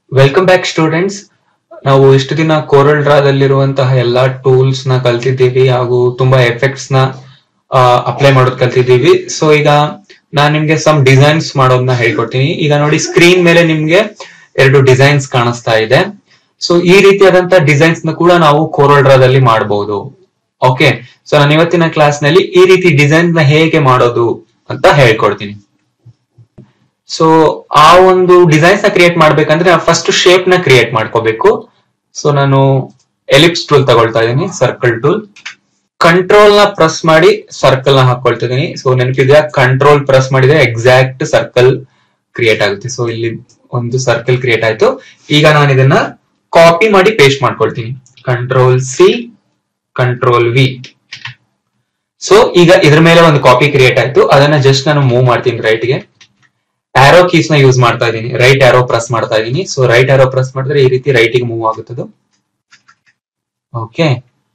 welcome back students ನಾವು ಇಷ್ಟು ದಿನ ಕೋರಲ್ ಡ್ರಾದಲ್ಲಿರುವಂತಹ ಎಲ್ಲಾ ಟೂಲ್ಸ್ ನ ಕಲ್ತಿದ್ದೀವಿ ಹಾಗೂ ತುಂಬಾ ಎಫೆಕ್ಟ್ಸ್ ನ ಅಪ್ಲೈ ಮಾಡೋದ್ ಕಲ್ತಿದ್ದೀವಿ ಸೊ ಈಗ ನಾನ್ ನಿಮ್ಗೆ ಸಮ್ ಡಿಸೈನ್ಸ್ ಮಾಡೋದನ್ನ ಹೇಳ್ಕೊಡ್ತೀನಿ ಈಗ ನೋಡಿ ಸ್ಕ್ರೀನ್ ಮೇಲೆ ನಿಮ್ಗೆ ಎರಡು ಡಿಸೈನ್ಸ್ ಕಾಣಿಸ್ತಾ ಇದೆ ಸೊ ಈ ರೀತಿಯಾದಂತಹ ಡಿಸೈನ್ಸ್ ನ ಕೂಡ ನಾವು ಕೋರಲ್ ಡ್ರಾದಲ್ಲಿ ಮಾಡಬಹುದು ಓಕೆ ಸೊ ನಾನು ಇವತ್ತಿನ ಕ್ಲಾಸ್ ನಲ್ಲಿ ಈ ರೀತಿ ಡಿಸೈನ್ ನ ಹೇಗೆ ಮಾಡೋದು ಅಂತ ಹೇಳ್ಕೊಡ್ತೀನಿ ಸೊ ಆ ಒಂದು ಡಿಸೈನ್ಸ್ ನ ಕ್ರಿಯೇಟ್ ಮಾಡ್ಬೇಕಂದ್ರೆ ಫಸ್ಟ್ ಶೇಪ್ ನ ಕ್ರಿಯೇಟ್ ಮಾಡ್ಕೋಬೇಕು ಸೊ ನಾನು ಎಲಿಪ್ಸ್ ಟೂಲ್ ತಗೊಳ್ತಾ ಇದ್ದೀನಿ ಸರ್ಕಲ್ ಟೂಲ್ ಕಂಟ್ರೋಲ್ ನ ಪ್ರೆಸ್ ಮಾಡಿ ಸರ್ಕಲ್ ನ ಹಾಕೊಳ್ತಾ ಇದೀನಿ ಸೊ ನೆನಪಿದ್ಯಾ ಕಂಟ್ರೋಲ್ ಪ್ರೆಸ್ ಮಾಡಿದ್ರೆ ಎಕ್ಸಾಕ್ಟ್ ಸರ್ಕಲ್ ಕ್ರಿಯೇಟ್ ಆಗುತ್ತೆ ಸೊ ಇಲ್ಲಿ ಒಂದು ಸರ್ಕಲ್ ಕ್ರಿಯೇಟ್ ಆಯ್ತು ಈಗ ನಾನು ಇದನ್ನ ಕಾಪಿ ಮಾಡಿ ಪೇಸ್ಟ್ ಮಾಡ್ಕೊಳ್ತೀನಿ control C control V so ಈಗ ಇದ್ರ ಮೇಲೆ ಒಂದು ಕಾಪಿ ಕ್ರಿಯೇಟ್ ಆಯ್ತು ಅದನ್ನ ಜಸ್ಟ್ ನಾನು ಮೂವ್ ಮಾಡ್ತೀನಿ ರೈಟ್ ಗೆ ಆರೋ ಕೀಸ್ ನ ಯೂಸ್ ಮಾಡ್ತಾ ಇದ್ದೀನಿ ರೈಟ್ ಆರೋ ಪ್ರೆಸ್ ಮಾಡ್ತಾ ಇದ್ದೀನಿ ಸೊ ರೈಟ್ ಆರೋ ಪ್ರೆಸ್ ಮಾಡಿದ್ರೆ ಈ ರೀತಿ ರೈಟ್ ಗೆ ಮೂವ್ ಆಗುತ್ತದೆ ಓಕೆ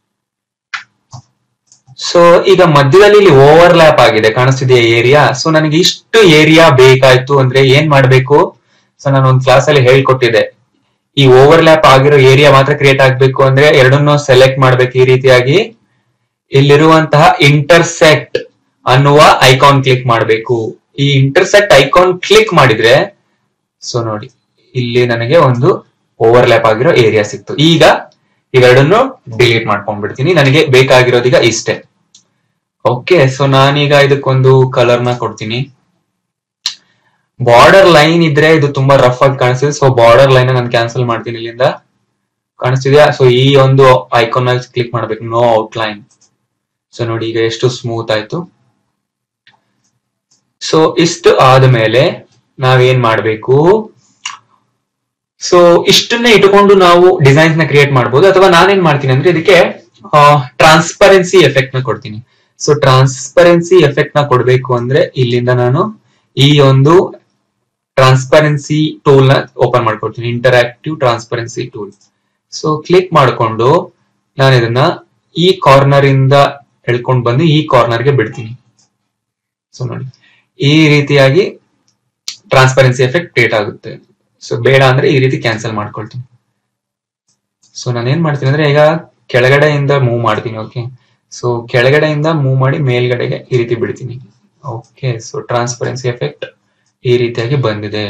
ಸೊ ಈಗ ಮಧ್ಯದಲ್ಲಿ ಇಲ್ಲಿ ಓವರ್ ಲ್ಯಾಪ್ ಆಗಿದೆ ಕಾಣಿಸ್ತಿದೆಯಾ ಏರಿಯಾ ಸೊ ನನಗೆ ಇಷ್ಟು ಏರಿಯಾ ಬೇಕಾಯ್ತು ಅಂದ್ರೆ ಏನ್ ಮಾಡ್ಬೇಕು ಸೊ ನಾನು ಒಂದು ಕ್ಲಾಸ್ ಅಲ್ಲಿ ಹೇಳ್ಕೊಟ್ಟಿದ್ದೆ ಈ ಓವರ್ ಲ್ಯಾಪ್ ಆಗಿರೋ ಏರಿಯಾ ಮಾತ್ರ ಕ್ರಿಯೇಟ್ ಆಗ್ಬೇಕು ಅಂದ್ರೆ ಎರಡನ್ನೂ ಸೆಲೆಕ್ಟ್ ಮಾಡ್ಬೇಕು ಈ ರೀತಿಯಾಗಿ ಇಲ್ಲಿರುವಂತಹ ಇಂಟರ್ಸೆಕ್ಟ್ ಅನ್ನುವ ಐಕಾನ್ ಕ್ಲಿಕ್ ಮಾಡಬೇಕು ಈ ಇಂಟರ್ಸೆಕ್ಟ್ ಐಕಾನ್ ಕ್ಲಿಕ್ ಮಾಡಿದ್ರೆ ಸೊ ನೋಡಿ ಇಲ್ಲಿ ನನಗೆ ಒಂದು ಓವರ್ ಲ್ಯಾಪ್ ಆಗಿರೋ ಏರಿಯಾ ಸಿಕ್ತು ಈಗ ಇವೆರಡನ್ನು ಡಿಲೀಟ್ ಮಾಡ್ಕೊಂಡ್ಬಿಡ್ತೀನಿ ನನಗೆ ಬೇಕಾಗಿರೋದೀಗ ಇಷ್ಟೇ ಓಕೆ ಸೊ ನಾನೀಗ ಇದಕ್ಕೊಂದು ಕಲರ್ ನ ಕೊಡ್ತೀನಿ ಬಾರ್ಡರ್ ಲೈನ್ ಇದ್ರೆ ಇದು ತುಂಬಾ ರಫ್ ಆಗಿ ಕಾಣಿಸ್ತಿದೆ ಸೊ ಬಾರ್ಡರ್ ಲೈನ್ ನಾನು ಕ್ಯಾನ್ಸಲ್ ಮಾಡ್ತೀನಿ ಇಲ್ಲಿಂದ ಕಾಣಿಸ್ತಿದ್ಯಾ ಸೊ ಈ ಒಂದು ಐಕಾನ್ ಅಲ್ಲಿ ಕ್ಲಿಕ್ ಮಾಡ್ಬೇಕು ನೋ ಔಟ್ಲೈನ್ ಸೊ ನೋಡಿ ಈಗ ಎಷ್ಟು ಸ್ಮೂತ್ ಆಯ್ತು ಸೊ ಇಷ್ಟು ಆದ್ಮೇಲೆ ನಾವೇನ್ ಮಾಡ್ಬೇಕು ಸೊ ಇಷ್ಟನ್ನೇ ಇಟ್ಕೊಂಡು ನಾವು ಡಿಸೈನ್ಸ್ ನ ಕ್ರಿಯೇಟ್ ಮಾಡಬಹುದು ಅಥವಾ ನಾನೇನ್ ಮಾಡ್ತೀನಿ ಅಂದ್ರೆ ಇದಕ್ಕೆ ಟ್ರಾನ್ಸ್ಪರೆನ್ಸಿ ಎಫೆಕ್ಟ್ ನ ಕೊಡ್ತೀನಿ ಸೊ ಟ್ರಾನ್ಸ್ಪರೆನ್ಸಿ ಎಫೆಕ್ಟ್ ನ ಕೊಡ್ಬೇಕು ಅಂದ್ರೆ ಇಲ್ಲಿಂದ ನಾನು ಈ ಒಂದು ಟ್ರಾನ್ಸ್ಪರೆನ್ಸಿ ಟೂಲ್ ನ ಓಪನ್ ಮಾಡ್ಕೊಡ್ತೀನಿ interactive transparency tool so click ಮಾಡಿಕೊಂಡು ನಾನು ಇದನ್ನ ಈ ಕಾರ್ನರ್ ಇಂದ ಎಳ್ಕೊಂಡು ಬಂದು ಈ ಕಾರ್ನರ್ ಗೆ ಬಿಡ್ತೀನಿ ಸೊ ನೋಡಿ ಈ ರೀತಿಯಾಗಿ ಟ್ರಾನ್ಸ್ಪರೆನ್ಸಿ ಎಫೆಕ್ಟ್ ಕ್ರಿಯೇಟ್ ಆಗುತ್ತೆ ಸೊ ಬೇಡ ಅಂದ್ರೆ ಈ ರೀತಿ ಕ್ಯಾನ್ಸಲ್ ಮಾಡ್ಕೊಳ್ತೀನಿ ಸೊ ನಾನು ಏನ್ ಮಾಡ್ತೀನಿ ಅಂದ್ರೆ ಈಗ ಕೆಳಗಡೆಯಿಂದ ಮೂವ್ ಮಾಡ್ತೀನಿ ಓಕೆ ಸೊ ಕೆಳಗಡೆಯಿಂದ ಮೂವ್ ಮಾಡಿ ಮೇಲ್ಗಡೆಗೆ ಈ ರೀತಿ ಬಿಡ್ತೀನಿ ಓಕೆ ಸೊ ಟ್ರಾನ್ಸ್ಪರೆನ್ಸಿ ಎಫೆಕ್ಟ್ ಈ ರೀತಿಯಾಗಿ ಬಂದಿದೆ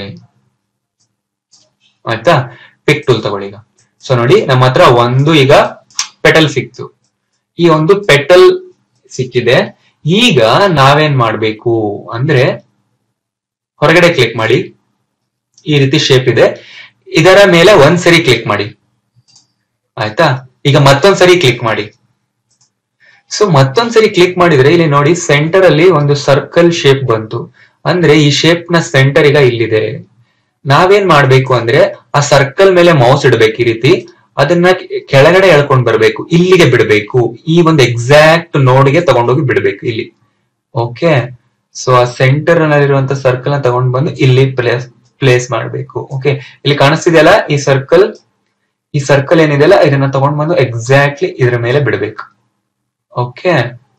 ಆಯ್ತಾ ಪಿಕ್ ಟೂಲ್ ತಗೊಳ್ಳಿ ಈಗ ಸೊ ನೋಡಿ ನಮ್ಮ ಹತ್ರ ಒಂದು ಈಗ ಪೆಟಲ್ ಸಿಕ್ತು ಈ ಒಂದು ಪೆಟಲ್ ಸಿಕ್ಕಿದೆ ಈಗ ನಾವೇನ್ ಮಾಡ್ಬೇಕು ಅಂದ್ರೆ ಹೊರಗಡೆ ಕ್ಲಿಕ್ ಮಾಡಿ ಈ ರೀತಿ ಶೇಪ್ ಇದೆ ಇದರ ಮೇಲೆ ಒಂದ್ ಸರಿ ಕ್ಲಿಕ್ ಮಾಡಿ ಆಯ್ತಾ ಈಗ ಮತ್ತೊಂದ್ ಸರಿ ಕ್ಲಿಕ್ ಮಾಡಿ ಸೊ ಮತ್ತೊಂದ್ ಸರಿ ಕ್ಲಿಕ್ ಮಾಡಿದ್ರೆ ಇಲ್ಲಿ ನೋಡಿ ಸೆಂಟರ್ ಅಲ್ಲಿ ಒಂದು ಸರ್ಕಲ್ ಶೇಪ್ ಬಂತು ಅಂದ್ರೆ ಈ ಶೇಪ್ ನ ಸೆಂಟರ್ ಈಗ ಇಲ್ಲಿದೆ ನಾವೇನ್ ಮಾಡ್ಬೇಕು ಅಂದ್ರೆ ಆ ಸರ್ಕಲ್ ಮೇಲೆ ಮೌಸ್ ಇಡಬೇಕು ಈ ರೀತಿ ಅದನ್ನ ಕೆಳಗಡೆ ಎಳ್ಕೊಂಡ್ ಬರ್ಬೇಕು ಇಲ್ಲಿಗೆ ಬಿಡಬೇಕು ಈ ಒಂದು ಎಕ್ಸಾಕ್ಟ್ ನೋಡ್ಗೆ ತಗೊಂಡೋಗಿ ಬಿಡಬೇಕು ಇಲ್ಲಿ ಓಕೆ ಸೊ ಆ ಸೆಂಟರ್ ನಲ್ಲಿರುವಂತ ಸರ್ಕಲ್ ನ ತಗೊಂಡ್ ಬಂದು ಇಲ್ಲಿ ಪ್ಲೇಸ್ ಪ್ಲೇಸ್ ಮಾಡಬೇಕು ಓಕೆ ಇಲ್ಲಿ ಕಾಣಿಸ್ತಿದೆಯಲ್ಲ ಈ ಸರ್ಕಲ್ ಈ ಸರ್ಕಲ್ ಏನಿದೆಯಲ್ಲ ಇದನ್ನ ತಗೊಂಡ್ ಬಂದು ಎಕ್ಸಾಕ್ಟ್ಲಿ ಇದ್ರ ಮೇಲೆ ಬಿಡಬೇಕು ಓಕೆ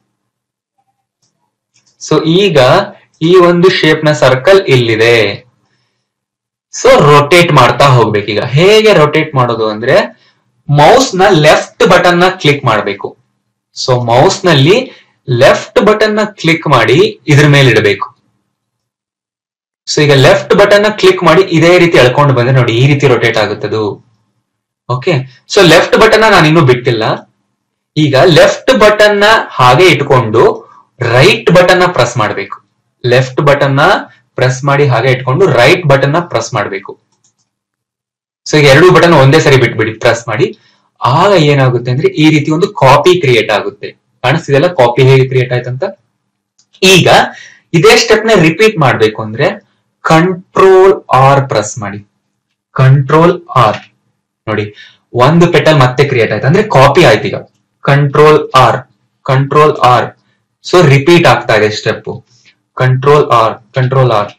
ಸೊ ಈಗ ಈ ಒಂದು ಶೇಪ್ ನ ಸರ್ಕಲ್ ಇಲ್ಲಿದೆ ಸೊ ರೊಟೇಟ್ ಮಾಡ್ತಾ ಹೋಗ್ಬೇಕೀಗ ಹೇಗೆ ರೊಟೇಟ್ ಮಾಡೋದು ಅಂದ್ರೆ ಮೌಸ್ ನ ಲೆಫ್ಟ್ ಬಟನ್ ನ ಕ್ಲಿಕ್ ಮಾಡಬೇಕು ಸೊ ಮೌಸ್ ನಲ್ಲಿ ಲೆಫ್ಟ್ ಬಟನ್ ನ ಕ್ಲಿಕ್ ಮಾಡಿ ಇದ್ರ ಮೇಲೆ ಇಡಬೇಕು ಸೊ ಈಗ ಲೆಫ್ಟ್ ಬಟನ್ ನ ಕ್ಲಿಕ್ ಮಾಡಿ ಇದೇ ರೀತಿ ಎಳ್ಕೊಂಡು ಬಂದ್ರೆ ನೋಡಿ ಈ ರೀತಿ ರೊಟೇಟ್ ಆಗುತ್ತದು ಓಕೆ ಸೊ ಲೆಫ್ಟ್ ಬಟನ್ ನಾನು ಇನ್ನೂ ಬಿಟ್ಟಿಲ್ಲ ಈಗ ಲೆಫ್ಟ್ ಬಟನ್ ನ ಹಾಗೆ ಇಟ್ಕೊಂಡು ರೈಟ್ ಬಟನ್ ನ ಪ್ರೆಸ್ ಮಾಡಬೇಕು ಲೆಫ್ಟ್ ಬಟನ್ ನ ಪ್ರೆಸ್ ಮಾಡಿ ಹಾಗೆ ಇಟ್ಕೊಂಡು ರೈಟ್ ಬಟನ್ ನ ಪ್ರೆಸ್ ಮಾಡಬೇಕು ಸೊ ಈಗ ಎರಡು ಬಟನ್ ಒಂದೇ ಸರಿ ಬಿಟ್ಬಿಡಿ ಪ್ರೆಸ್ ಮಾಡಿ ಆಗ ಏನಾಗುತ್ತೆ ಅಂದ್ರೆ ಈ ರೀತಿ ಒಂದು ಕಾಪಿ ಕ್ರಿಯೇಟ್ ಆಗುತ್ತೆ ಕಾಣಿಸ್ತಿದೆಲ್ಲ ಕಾಪಿ ಹೇಗೆ ಕ್ರಿಯೇಟ್ ಆಯ್ತಂತ ಈಗ ಇದೇ ಸ್ಟೆಪ್ ನ ರಿಪೀಟ್ ಮಾಡ್ಬೇಕು ಅಂದ್ರೆ ಕಂಟ್ರೋಲ್ ಆರ್ ಪ್ರೆಸ್ ಮಾಡಿ ಕಂಟ್ರೋಲ್ ಆರ್ ನೋಡಿ ಒಂದು ಪೆಟಲ್ ಮತ್ತೆ ಕ್ರಿಯೇಟ್ ಆಯ್ತು ಅಂದ್ರೆ ಕಾಪಿ ಆಯ್ತು ಈಗ control R control R so repeat ಆಗ್ತಾ ಇದೆ step control R control R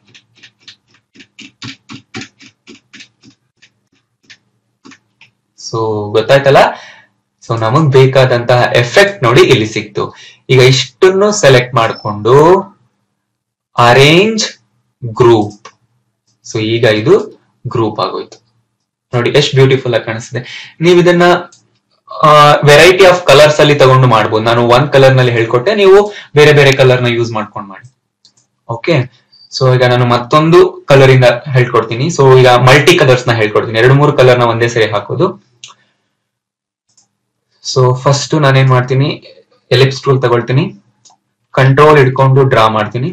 so ಗೊತ್ತಾಯ್ತಲ್ಲ ಸೊ ನಮಗ್ ಬೇಕಾದಂತಹ ಎಫೆಕ್ಟ್ ನೋಡಿ ಇಲ್ಲಿ ಸಿಕ್ತು ಈಗ ಇಷ್ಟನ್ನು ಸೆಲೆಕ್ಟ್ ಮಾಡಿಕೊಂಡು ಅರೇಂಜ್ ಗ್ರೂಪ್ ಸೊ ಈಗ ಇದು ಗ್ರೂಪ್ ಆಗೋಯ್ತು ನೋಡಿ ಎಷ್ಟು ಬ್ಯೂಟಿಫುಲ್ ಆಗಿ ಕಾಣಿಸ್ತಿದೆ ನೀವು ಇದನ್ನ ವೆರೈಟಿ ಆಫ್ ಕಲರ್ಸ್ ಅಲ್ಲಿ ತಗೊಂಡು ಮಾಡ್ಬೋದು ನಾನು ಒಂದ್ ಕಲರ್ ನಲ್ಲಿ ಹೇಳ್ಕೊಟ್ಟೆ ನೀವು ಬೇರೆ ಬೇರೆ ಕಲರ್ ನ ಯೂಸ್ ಮಾಡ್ಕೊಂಡು ಮಾಡಿ ಓಕೆ ಸೊ ಈಗ ನಾನು ಮತ್ತೊಂದು ಕಲರ್ ಇಂದ ಹೇಳ್ಕೊಡ್ತೀನಿ ಸೊ ಈಗ ಮಲ್ಟಿ ಕಲರ್ಸ್ ನ ಹೇಳ್ಕೊಡ್ತೀನಿ ಎರಡು ಮೂರು ಕಲರ್ ನ ಒಂದೇ ಸರಿ ಹಾಕೋದು ಸೊ ಫಸ್ಟ್ ನಾನೇನ್ ಮಾಡ್ತೀನಿ ಎಲಿಪ್ಸ್ ಟೂಲ್ ತಗೊಳ್ತೀನಿ ಕಂಟ್ರೋಲ್ ಇಟ್ಕೊಂಡು ಡ್ರಾ ಮಾಡ್ತೀನಿ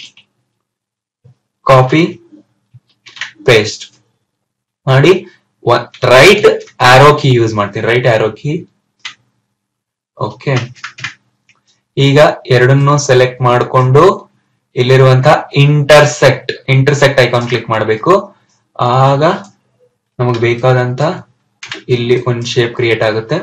ಕಾಪಿ ಪೇಸ್ಟ್ ಮಾಡಿ ರೈಟ್ ಆರೋ ಕೀ ಯೂಸ್ ಮಾಡ್ತೀನಿ ರೈಟ್ ಆರೋ ಕೀ ಓಕೆ ಈಗ ಎರಡನ್ನೂ ಸೆಲೆಕ್ಟ್ ಮಾಡಿಕೊಂಡು ಇಲ್ಲಿರುವಂತ ಇಂಟರ್ಸೆಕ್ಟ್ ಇಂಟರ್ಸೆಕ್ಟ್ ಐಕಾನ್ ಕ್ಲಿಕ್ ಮಾಡಬೇಕು ಆಗ ನಮಗೆ ಬೇಕಾದಂತ ಇಲ್ಲಿ ಒಂದು ಶೇಪ್ ಕ್ರಿಯೇಟ್ ಆಗುತ್ತೆ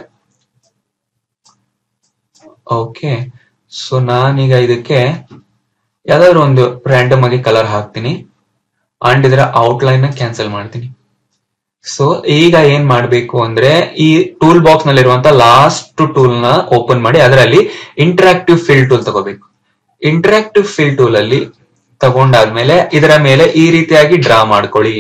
ಓಕೆ ಸೊ ನಾನೀಗ ಇದಕ್ಕೆ ಯಾವ್ದಾದ್ರು ಒಂದು ರ್ಯಾಂಡಮ್ ಆಗಿ ಕಲರ್ ಹಾಕ್ತೀನಿ ಅಂಡ್ ಇದರ ಔಟ್ಲೈನ್ ನ ಕ್ಯಾನ್ಸಲ್ ಮಾಡ್ತೀನಿ ಸೊ ಈಗ ಏನ್ ಮಾಡ್ಬೇಕು ಅಂದ್ರೆ ಈ ಟೂಲ್ ಬಾಕ್ಸ್ ನಲ್ಲಿರುವಂತ ಲಾಸ್ಟ್ ಟೂಲ್ ನ ಓಪನ್ ಮಾಡಿ ಅದರಲ್ಲಿ ಇಂಟರಾಕ್ಟಿವ್ ಫಿಲ್ ಟೂಲ್ ತಗೋಬೇಕು ಇಂಟರಾಕ್ಟಿವ್ ಫಿಲ್ ಟೂಲ್ ಅಲ್ಲಿ ತಗೊಂಡಾದ್ಮೇಲೆ ಇದರ ಮೇಲೆ ಈ ರೀತಿಯಾಗಿ ಡ್ರಾ ಮಾಡ್ಕೊಳ್ಳಿ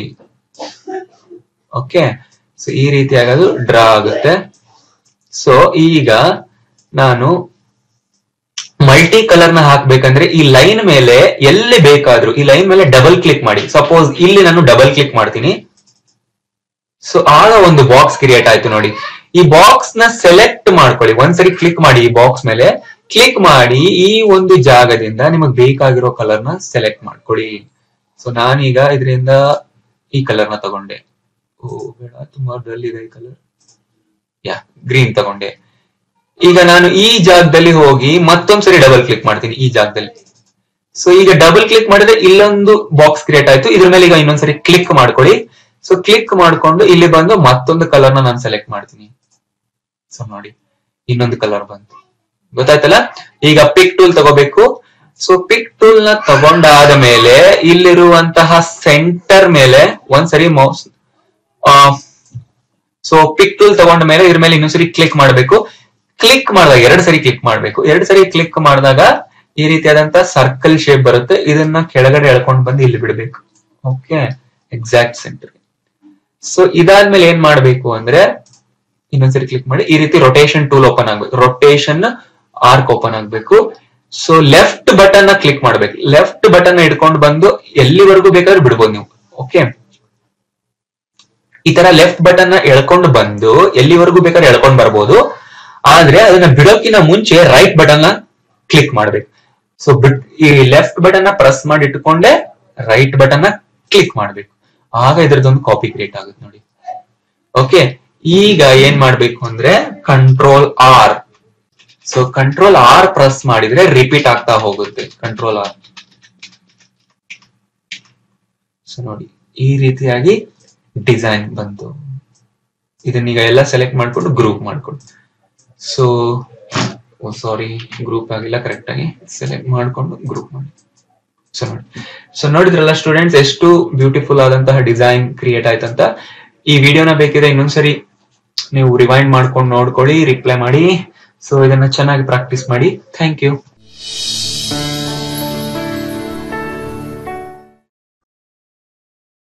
ಓಕೆ ಸೊ ಈ ರೀತಿಯಾಗಿ ಅದು ಡ್ರಾ ಆಗುತ್ತೆ ಸೊ ಈಗ ನಾನು ಮಲ್ಟಿ ಕಲರ್ ನ ಹಾಕ್ಬೇಕಂದ್ರೆ ಈ ಲೈನ್ ಮೇಲೆ ಎಲ್ಲಿ ಬೇಕಾದ್ರೂ ಈ ಲೈನ್ ಮೇಲೆ ಡಬಲ್ ಕ್ಲಿಕ್ ಮಾಡಿ ಸಪೋಸ್ ಇಲ್ಲಿ ನಾನು ಡಬಲ್ ಕ್ಲಿಕ್ ಮಾಡ್ತೀನಿ ಸೊ ಆಗ ಒಂದು ಬಾಕ್ಸ್ ಕ್ರಿಯೇಟ್ ಆಯ್ತು ನೋಡಿ ಈ ಬಾಕ್ಸ್ ನ ಸೆಲೆಕ್ಟ್ ಮಾಡ್ಕೊಳ್ಳಿ ಒಂದ್ಸರಿ ಕ್ಲಿಕ್ ಮಾಡಿ ಈ ಬಾಕ್ಸ್ ಮೇಲೆ ಕ್ಲಿಕ್ ಮಾಡಿ ಈ ಒಂದು ಜಾಗದಿಂದ ನಿಮಗೆ ಬೇಕಾಗಿರೋ ಕಲರ್ ನ ಸೆಲೆಕ್ಟ್ ಮಾಡ್ಕೊಳ್ಳಿ ಸೊ ನಾನೀಗ ಇದರಿಂದ ಈ ಕಲರ್ ನ ತಗೊಂಡೆ ಓ ಬೇಡ ತುಂಬಾ ಡಲ್ ಇದೆ ಈ ಕಲರ್ ಯಾ ಗ್ರೀನ್ ತಗೊಂಡೆ ಈಗ ನಾನು ಈ ಜಾಗದಲ್ಲಿ ಹೋಗಿ ಮತ್ತೊಂದ್ಸರಿ ಡಬಲ್ ಕ್ಲಿಕ್ ಮಾಡ್ತೀನಿ ಈ ಜಾಗದಲ್ಲಿ ಸೊ ಈಗ ಡಬಲ್ ಕ್ಲಿಕ್ ಮಾಡಿದ್ರೆ ಇಲ್ಲೊಂದು ಬಾಕ್ಸ್ ಕ್ರಿಯೇಟ್ ಆಯ್ತು ಇದ್ರ ಮೇಲೆ ಈಗ ಇನ್ನೊಂದ್ಸರಿ ಕ್ಲಿಕ್ ಮಾಡ್ಕೊಳ್ಳಿ ಸೊ ಕ್ಲಿಕ್ ಮಾಡ್ಕೊಂಡು ಇಲ್ಲಿ ಬಂದು ಮತ್ತೊಂದು ಕಲರ್ ನ ನಾನು ಸೆಲೆಕ್ಟ್ ಮಾಡ್ತೀನಿ ಸೊ ನೋಡಿ ಇನ್ನೊಂದು ಕಲರ್ ಬಂತು ಗೊತ್ತಾಯ್ತಲ್ಲ ಈಗ ಪಿಕ್ ಟೂಲ್ ತಗೋಬೇಕು ಸೊ ಪಿಕ್ ಟೂಲ್ ನ ತಗೊಂಡಾದ ಮೇಲೆ ಇಲ್ಲಿರುವಂತಹ ಸೆಂಟರ್ ಮೇಲೆ ಒಂದ್ಸರಿ ಮೌಸ್ ಸೊ ಪಿಕ್ ಟೂಲ್ ತಗೊಂಡ ಮೇಲೆ ಇದ್ರ ಮೇಲೆ ಇನ್ನೊಂದ್ಸರಿ ಕ್ಲಿಕ್ ಮಾಡಬೇಕು ಕ್ಲಿಕ್ ಮಾಡಿದಾಗ ಎರಡು ಸರಿ ಕ್ಲಿಕ್ ಮಾಡಬೇಕು ಎರಡು ಸರಿ ಕ್ಲಿಕ್ ಮಾಡಿದಾಗ ಈ ರೀತಿಯಾದಂತ ಸರ್ಕಲ್ ಶೇಪ್ ಬರುತ್ತೆ ಇದನ್ನ ಕೆಳಗಡೆ ಎಳ್ಕೊಂಡು ಬಂದು ಇಲ್ಲಿ ಬಿಡಬೇಕು ಓಕೆ ಎಕ್ಸಾಕ್ಟ್ ಸೆಂಟರ್ ಸೊ ಇದಾದ್ಮೇಲೆ ಏನ್ ಮಾಡ್ಬೇಕು ಅಂದ್ರೆ ಇನ್ನೊಂದ್ಸರಿ ಕ್ಲಿಕ್ ಮಾಡಿ ಈ ರೀತಿ ರೊಟೇಷನ್ ಟೂಲ್ ಓಪನ್ ಆಗ್ಬೇಕು ರೊಟೇಷನ್ ಆರ್ಕ್ ಓಪನ್ ಆಗ್ಬೇಕು ಸೊ ಲೆಫ್ಟ್ ಬಟನ್ ನ ಕ್ಲಿಕ್ ಮಾಡ್ಬೇಕು ಲೆಫ್ಟ್ ಬಟನ್ ಹಿಡ್ಕೊಂಡು ಬಂದು ಎಲ್ಲಿವರೆಗೂ ಬೇಕಾದ್ರೂ ಬಿಡ್ಬೋದು ನೀವು ಓಕೆ ಈ ತರ ಲೆಫ್ಟ್ ಬಟನ್ ನ ಎಳ್ಕೊಂಡು ಬಂದು ಎಲ್ಲಿವರೆಗೂ ಬೇಕಾದ್ರೆ ಎಳ್ಕೊಂಡ್ ಬರ್ಬೋದು ಆದ್ರೆ ಅದನ್ನ ಬಿಡೋಕಿನ ಮುಂಚೆ ರೈಟ್ ಬಟನ್ ನ ಕ್ಲಿಕ್ ಮಾಡ್ಬೇಕು ಸೊ ಬಿಟ್ ಈ ಲೆಫ್ಟ್ ಬಟನ್ ನ ಪ್ರೆಸ್ ಮಾಡಿ ಇಟ್ಕೊಂಡೆ ರೈಟ್ ಬಟನ್ ನ ಕ್ಲಿಕ್ ಮಾಡ್ಬೇಕು ಆಗ ಇದ್ರದ್ದೊಂದು ಕಾಪಿ ಕ್ರಿಯೇಟ್ ಆಗುತ್ತೆ ನೋಡಿ ಓಕೆ ಈಗ ಏನ್ ಮಾಡ್ಬೇಕು ಅಂದ್ರೆ control R so control R press ಮಾಡಿದ್ರೆ ರಿಪೀಟ್ ಆಗ್ತಾ ಹೋಗುತ್ತೆ ಕಂಟ್ರೋಲ್ ಆರ್ ಸೊ ನೋಡಿ ಈ ರೀತಿಯಾಗಿ ಡಿಸೈನ್ ಬಂತು ಇದನ್ನೀಗ ಎಲ್ಲ ಸೆಲೆಕ್ಟ್ ಮಾಡ್ಕೊಂಡು ಗ್ರೂಪ್ ಮಾಡ್ಕೊಂಡು ಸೊ ಸಾರಿ ಗ್ರೂಪ್ ಆಗಿಲ್ಲ ಕರೆಕ್ಟ್ ಆಗಿ ಸೆಲೆಕ್ಟ್ ಮಾಡ್ಕೊಂಡು ಗ್ರೂಪ್ ಮಾಡಿ ಸೊ ನೋಡಿ ಸೊ ನೋಡಿದ್ರಲ್ಲ ಸ್ಟೂಡೆಂಟ್ಸ್ ಎಷ್ಟು ಬ್ಯೂಟಿಫುಲ್ ಆದಂತಹ ಡಿಸೈನ್ ಕ್ರಿಯೇಟ್ ಆಯ್ತಂತ ಈ ವಿಡಿಯೋನ ಬೇಕಿದ್ರೆ ಇನ್ನೊಂದ್ಸರಿ ನೀವು ರಿವೈಂಡ್ ಮಾಡ್ಕೊಂಡು ನೋಡ್ಕೊಳ್ಳಿ ರಿಪ್ಲೈ ಮಾಡಿ ಸೊ ಇದನ್ನ ಚೆನ್ನಾಗಿ ಪ್ರಾಕ್ಟೀಸ್ ಮಾಡಿ ಥ್ಯಾಂಕ್ ಯು